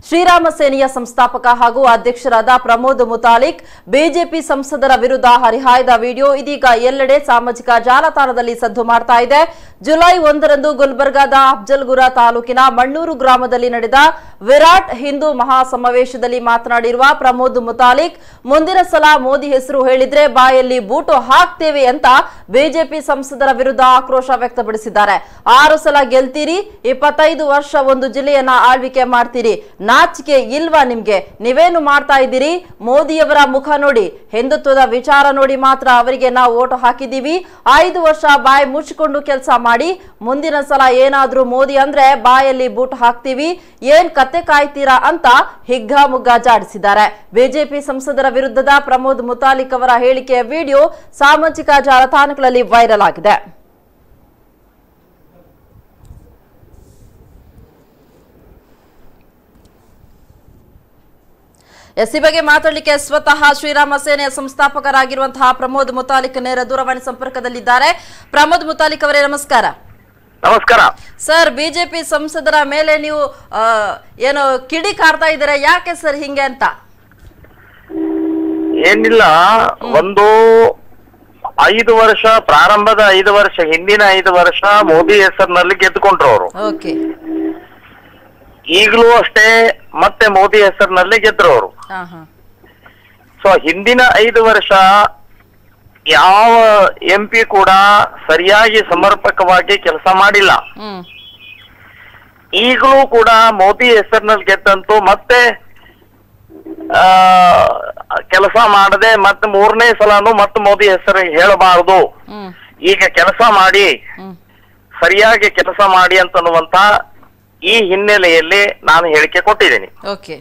ಶ್ರೀರಾಮ ಸೇನೆಯ ಸಂಸ್ಥಾಪಕ ಹಾಗೂ ಅಧ್ಯಕ್ಷರಾದ ಪ್ರಮೋದ್ ಮುತಾಲಿಕ್ ಬಿಜೆಪಿ ಸಂಸದರ ವಿರುದ್ಧ ಹರಿಹಾಯ್ದ ವಿಡಿಯೋ ಇದೀಗ ಎಲ್ಲೆಡೆ ಸಾಮಾಜಿಕ ಜಾಲತಾಣದಲ್ಲಿ ಸದ್ದು ಮಾಡ್ತಾ ಇದೆ ಜುಲೈ ಒಂದರಂದು ಗುಲ್ಬರ್ಗಾದ ಅಫ್ಜಲ್ಗುರ ತಾಲೂಕಿನ ಮಣ್ಣೂರು ಗ್ರಾಮದಲ್ಲಿ ನಡೆದ ವಿರಾಟ್ ಹಿಂದೂ ಮಹಾಸಮಾವೇಶದಲ್ಲಿ ಮಾತನಾಡಿರುವ ಪ್ರಮೋದ್ ಮುತಾಲಿಕ್ ಮುಂದಿನ ಸಲ ಮೋದಿ ಹೆಸರು ಹೇಳಿದ್ರೆ ಬಾಯಲ್ಲಿ ಬೂಟು ಹಾಕ್ತೇವೆ ಅಂತ ಬಿಜೆಪಿ ಸಂಸದರ ವಿರುದ್ಧ ಆಕ್ರೋಶ ವ್ಯಕ್ತಪಡಿಸಿದ್ದಾರೆ ಆರು ಸಲ ಗೆಲ್ತೀರಿ ಇಪ್ಪತ್ತೈದು ವರ್ಷ ಒಂದು ಜಿಲ್ಲೆಯನ್ನ ಆಳ್ವಿಕೆ ಮಾಡ್ತೀರಿ ನಾಚಿಕೆ ಇಲ್ವಾ ನಿಮ್ಗೆ ನೀವೇನು ಮಾಡ್ತಾ ಇದ್ದೀರಿ ಮೋದಿಯವರ ಮುಖ ನೋಡಿ ಹಿಂದುತ್ವದ ವಿಚಾರ ನೋಡಿ ಮಾತ್ರ ಅವರಿಗೆ ನಾವು ಓಟು ಹಾಕಿದ್ದೀವಿ ಐದು ವರ್ಷ ಬಾಯಿ ಮುಚ್ಚಿಕೊಂಡು ಕೆಲಸ ಮಾಡಿ ಮುಂದಿನ ಸಲ ಏನಾದ್ರೂ ಮೋದಿ ಅಂದ್ರೆ ಬಾಯಲ್ಲಿ ಬೂಟ್ ಹಾಕ್ತೀವಿ ಏನ್ ಕತೆ ಕಾಯ್ತೀರಾ ಅಂತ ಹಿಗ್ಗಾಮುಗ್ಗಾ ಜಾಡಿಸಿದ್ದಾರೆ ಬಿಜೆಪಿ ಸಂಸದರ ವಿರುದ್ಧದ ಪ್ರಮೋದ್ ಮುತಾಲಿಕ್ ಅವರ ಹೇಳಿಕೆಯ ವಿಡಿಯೋ ಸಾಮಾಜಿಕ ಜಾಲತಾಣಗಳಲ್ಲಿ ವೈರಲ್ ಆಗಿದೆ ಎಸ್ ಈ ಬಗ್ಗೆ ಮಾತಾಡಲಿಕ್ಕೆ ಸ್ವತಃ ಶ್ರೀರಾಮ ಸೇನೆಯ ಸಂಸ್ಥಾಪಕರಾಗಿರುವಂತಹ ಪ್ರಮೋದ್ ಮುತಾಲಿಕ್ ನೇರ ದೂರವಾಣಿ ಸಂಪರ್ಕದಲ್ಲಿದ್ದಾರೆ ಪ್ರಮೋದ್ ಮುತಾಲಿಕ್ ಅವರೇ ನಮಸ್ಕಾರ ನಮಸ್ಕಾರ ಸರ್ ಬಿಜೆಪಿ ಸಂಸದರ ಮೇಲೆ ನೀವು ಆ, ಏನು ಕಿಡಿ ಕಾರ್ತಾ ಇದ್ದೀರಾ ಯಾಕೆ ಸರ್ ಹಿಂಗೆ ಅಂತ ಏನಿಲ್ಲ ಒಂದು ಐದು ವರ್ಷ ಪ್ರಾರಂಭದ ಐದು ವರ್ಷ ಹಿಂದಿನ ಐದು ವರ್ಷ ಮೋದಿ ಹೆಸರಿನಲ್ಲಿ ಗೆದ್ದುಕೊಂಡ್ರು ಅವರು ಓಕೆ ಈಗಲೂ ಅಷ್ಟೇ ಮತ್ತೆ ಮೋದಿ ಹೆಸರಿನಲ್ಲಿ ಗೆದ್ರು ಅವರು ಹಾ ಹಾ ಸೊ ಹಿಂದಿನ ಐದು ವರ್ಷ ಯಾವ ಎಂ ಪಿ ಕೂಡ ಸರಿಯಾಗಿ ಸಮರ್ಪಕವಾಗಿ ಕೆಲಸ ಮಾಡಿಲ್ಲ ಹ್ಮ್ ಈಗಲೂ ಕೂಡ ಮೋದಿ ಹೆಸರಿನಲ್ಲಿ ಗೆದ್ದಂತೂ ಮತ್ತೆ ಆ ಕೆಲಸ ಮಾಡದೆ ಮತ್ತೆ ಮೂರನೇ ಸಲನು ಮತ್ತೆ ಮೋದಿ ಹೆಸರು ಹೇಳಬಾರದು ಹ್ಮ್ ಈಗ ಕೆಲಸ ಮಾಡಿ ಹ್ಮ್ ಸರಿಯಾಗಿ ಕೆಲಸ ಮಾಡಿ ಅಂತನ್ನುವಂತ ಈ ಹಿನ್ನೆಲೆಯಲ್ಲಿ ನಾನು ಹೇಳಿಕೆ ಕೊಟ್ಟಿದ್ದೀನಿ ಓಕೆ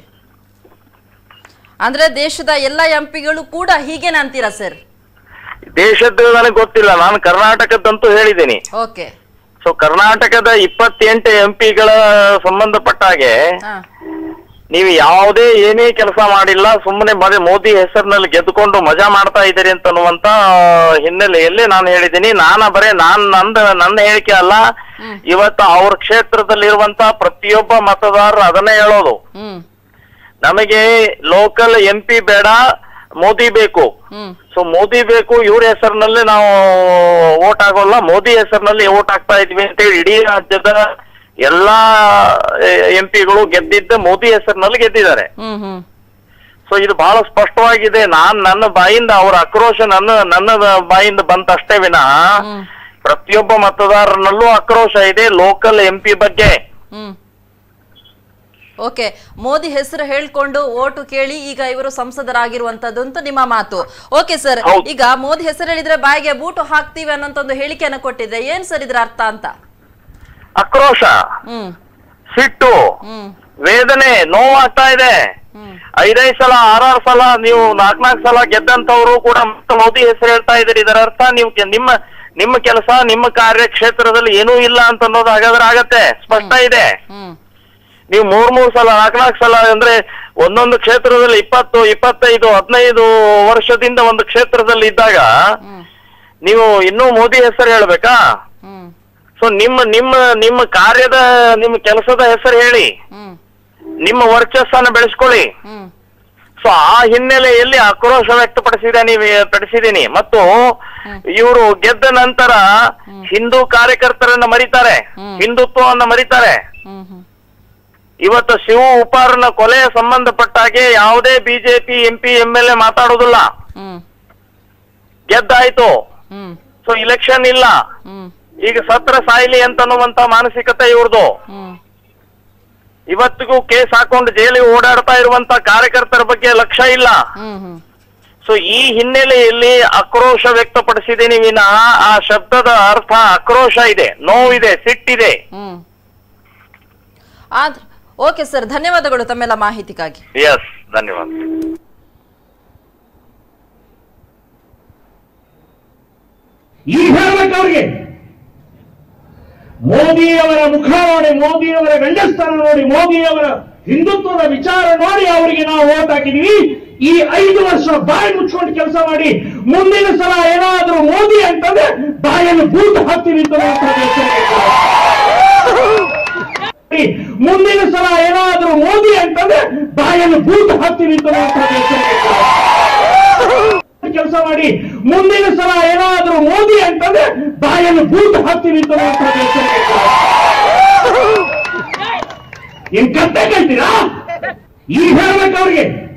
ಅಂದ್ರೆ ದೇಶದ ಎಲ್ಲ ಎಂಪಿಗಳು ಕೂಡ ಹೀಗೇನ ಅಂತೀರಾ ಸರ್ ದೇಶದ್ದು ನನಗೆ ಗೊತ್ತಿಲ್ಲ ನಾನು ಕರ್ನಾಟಕದಂತೂ ಹೇಳಿದ್ದೀನಿ ಓಕೆ ಸೊ ಕರ್ನಾಟಕದ ಇಪ್ಪತ್ತೆಂಟು ಎಂ ಪಿಗಳ ಸಂಬಂಧಪಟ್ಟ ಹಾಗೆ ಹಾ ನೀವು ಯಾವುದೇ ಏನೇ ಕೆಲಸ ಮಾಡಿಲ್ಲ ಸುಮ್ಮನೆ ಬರೀ ಮೋದಿ ಹೆಸರಿನಲ್ಲಿ ಗೆದ್ದುಕೊಂಡು ಮಜಾ ಮಾಡ್ತಾ ಇದ್ದೀರಿ ಅಂತನ್ನುವಂತ ಹಿನ್ನೆಲೆಯಲ್ಲಿ ನಾನು ಹೇಳಿದ್ದೀನಿ ನಾನ ಬರೇ ನಾನ್ ನಂದ ನನ್ನ ಹೇಳಿಕೆ ಅಲ್ಲ ಇವತ್ತು ಅವ್ರ ಕ್ಷೇತ್ರದಲ್ಲಿರುವಂತ ಪ್ರತಿಯೊಬ್ಬ ಮತದಾರರು ಅದನ್ನೇ ಹೇಳೋದು ಹ್ಮ್ ನಮಗೆ ಲೋಕಲ್ ಎಂ ಪಿ ಬೇಡ ಮೋದಿ ಬೇಕು ಹ್ಮ್ ಸೊ ಮೋದಿ ಬೇಕು ಇವ್ರ ಹೆಸರಿನಲ್ಲಿ ನಾವು ಓಟ್ ಆಗೋಲ್ಲ ಮೋದಿ ಹೆಸರಿನಲ್ಲಿ ಓಟ್ ಹಾಕ್ತಾ ಇದ್ವಿ ಅಂತೇಳಿ ಇಡೀ ರಾಜ್ಯದ ಎಲ್ಲಾ ಎಂ ಪಿಗಳು ಗೆದ್ದಿದ್ದ ಮೋದಿ ಹೆಸರಿನಲ್ಲಿ ಗೆದ್ದಿದ್ದಾರೆ ಹ್ಮ್ ಹ್ಮ್ ಸೊ ಇದು ಬಹಳ ಸ್ಪಷ್ಟವಾಗಿದೆ ನಾನ್ ನನ್ನ ಬಾಯಿಂದ ಅವರ ಆಕ್ರೋಶ ನನ್ನ ನನ್ನ ಬಾಯಿಂದ ಬಂತಷ್ಟೇ ವಿನಃ ಹ್ಮ್ ಪ್ರತಿಯೊಬ್ಬ ಮತದಾರನಲ್ಲೂ ಆಕ್ರೋಶ ಇದೆ ಲೋಕಲ್ ಎಂ ಪಿ ಬಗ್ಗೆ ಹ್ಮ್ ಓಕೆ ಮೋದಿ ಹೆಸರು ಹೇಳ್ಕೊಂಡು ಓಟು ಕೇಳಿ ಈಗ ಇವರು ಸಂಸದರಾಗಿರುವಂತದ್ದು ಅಂತ ನಿಮ್ಮ ಮಾತು ಓಕೆ ಸರ್ ಹೌದು. ಈಗ ಮೋದಿ ಹೆಸರು ಹೇಳಿದ್ರೆ ಬಾಯಿಗೆ ಬೂಟು ಹಾಕ್ತೀವಿ ಅನ್ನೋಂತ ಒಂದು ಹೇಳಿಕೆಯನ್ನು ಕೊಟ್ಟಿದ್ರೆ ಏನ್ ಸರ್ ಇದ್ರ ಅರ್ಥ ಅಂತ ಆಕ್ರೋಶ ಹ್ಮ್ ಸಿಟ್ಟು ಹ್ಮ್ ವೇದನೆ ನೋವಾಗ್ತಾ ಇದೆ ಹ್ಮ್ ಐದೈದು ಸಲ ಆರಾರು ಸಲ ನೀವು ನಾಲ್ಕ್ ನಾಲ್ಕು ಸಲ ಗೆದ್ದಂತವ್ರು ಕೂಡ ಮತ್ತೆ ಮೋದಿ ಹೆಸರು ಹೇಳ್ತಾ ಇದ್ದೀರಿ ಇದರ ಅರ್ಥ ನೀವು ಕೆ- ನಿಮ್ಮ ನಿಮ್ಮ ಕೆಲಸ ನಿಮ್ಮ ಕಾರ್ಯಕ್ಷೇತ್ರದಲ್ಲಿ ಏನೂ ಇಲ್ಲ ಅಂತ ಅನ್ನೋದು ಹಾಗಾದ್ರೆ ಆಗತ್ತೆ ಸ್ಪಷ್ಟ ಇದೆ ಹ್ಮ್ ನೀವು ಮೂರ್ ಮೂರ್ ಸಲ ನಾಲ್ಕ್ ನಾಲ್ಕು ಸಲ ಅಂದ್ರೆ ಒಂದೊಂದು ಕ್ಷೇತ್ರದಲ್ಲಿ ಇಪ್ಪತ್ತು ಇಪ್ಪತ್ತೈದು ಹದಿನೈದು ವರ್ಷದಿಂದ ಒಂದು ಕ್ಷೇತ್ರದಲ್ಲಿ ಇದ್ದಾಗ ಹ್ಮ್ ನೀವು ಇನ್ನೂ ಮೋದಿ ಹೆಸರು ಹೇಳ್ಬೇಕಾ ಹ್ಮ್ ಸೊ ನಿಮ್ಮ ನಿಮ್ಮ ನಿಮ್ಮ ಕಾರ್ಯದ ನಿಮ್ಮ ಕೆಲಸದ ಹೆಸರು ಹೇಳಿ ಹ್ಮ್ ನಿಮ್ಮ ವರ್ಚಸ್ಸನ್ನ ಬೆಳೆಸ್ಕೊಳ್ಳಿ ಹ್ಮ್ ಸೊ ಆ ಹಿನ್ನೆಲೆಯಲ್ಲಿ ಆಕ್ರೋಶ ವ್ಯಕ್ತಪಡಿಸಿದ್ದೀನಿ ಪಡಿಸಿದ್ದೀನಿ ಮತ್ತು ಇವರು ಗೆದ್ದ ನಂತರ ಹಿಂದೂ ಕಾರ್ಯಕರ್ತರನ್ನ ಮರಿತಾರೆ ಹ್ಮ್. ಹಿಂದುತ್ವವನ್ನ ಮರಿತಾರೆ ಹ್ಮ್ ಹ್ಮ್ ಇವತ್ತು ಶಿವ ಉಪಾರನ ಕೊಲೆಯ ಸಂಬಂಧಪಟ್ಟ ಹಾಗೆ ಯಾವುದೇ BJP MP M L A ಮಾತಾಡೋದಿಲ್ಲ ಹ್ಮ್ ಗೆದ್ದಾಯ್ತು ಹ್ಮ್ ಸೊ ಇಲೆಕ್ಷನ್ ಇಲ್ಲ ಹ್ಮ್ ಈಗ ಸತ್ರ ಸಾಯ್ಲಿ ಅಂತನ್ನುವಂತ ಮಾನಸಿಕತೆ ಇವ್ರದು ಹ್ಮ್ ಇವತ್ತಿಗೂ ಕೇಸ್ ಹಾಕೊಂಡು ಜೈಲಿಗೆ ಓಡಾಡ್ತಾ ಇರುವಂತ ಕಾರ್ಯಕರ್ತರ ಬಗ್ಗೆ ಲಕ್ಷ್ಯ ಇಲ್ಲ ಹ್ಮ್ ಹ್ಮ್ ಸೊ ಈ ಹಿನ್ನೆಲೆಯಲ್ಲಿ ಆಕ್ರೋಶ ವ್ಯಕ್ತಪಡಿಸಿದ್ದೀನಿ ವಿನಃ ಆ ಶಬ್ದದ ಅರ್ಥ ಆಕ್ರೋಶ ಇದೆ ನೋವಿದೆ ಸಿಟ್ಟಿದೆ ಹ್ಮ್ ಆದ್ರೆ ಓಕೆ ಸರ್ ಧನ್ಯವಾದಗಳು ತಮ್ಮೆಲ್ಲ ಮಾಹಿತಿಗಾಗಿ ಎಸ್ ಧನ್ಯವಾದ ಈಗ ಹೇಳ್ಬೇಕು ಅವ್ರಿಗೆ ಮೋದಿಯವರ ಮುಖ ನೋಡಿ ಮೋದಿಯವರ ಗಂಡಸ್ಥಾನ ನೋಡಿ ಮೋದಿಯವರ ಹಿಂದುತ್ವದ ವಿಚಾರ ನೋಡಿ ಅವರಿಗೆ ನಾವು ಓಟ್ ಹಾಕಿದೀವಿ ಈ ಐದು ವರ್ಷ ಬಾಯಿ ಮುಚ್ಕೊಂಡು ಕೆಲಸ ಮಾಡಿ ಮುಂದಿನ ಸಲ ಏನಾದ್ರೂ ಮೋದಿ ಅಂತಂದ್ರೆ ಬಾಯನ್ನು ಬೂಟ್ ಹಾಕ್ತೀವಿ ಅಂತ ಮಾತ್ರ ಎಚ್ಚರಿಕೆ ಕೊಡಿ. ಮುಂದಿನ ಸಲ ಏನಾದ್ರೂ ಮೋದಿ ಅಂತಂದ್ರೆ ಬಾಯಲ್ಲಿ ಬೂಟ್ ಹಾಕ್ತೀವಿ ಅಂತ ಮಾತ್ರ ಕೆಲಸ ಮಾಡಿ ಮುಂದಿನ ಸಲ ಏನಾದ್ರೂ ಮೋದಿ ಅಂತಂದ್ರೆ ಬಾಯಲ್ಲಿ ಬೂಟ್ ಹಾಕ್ತೀವಿ ಅಂತ ಮಾತ್ರ ಏನ್ ಕತ್ತೆ ಕೇಳ್ತೀರಾ ಈಗ ಹೇಳ್ಬೇಕು ಅವ್ರಿಗೆ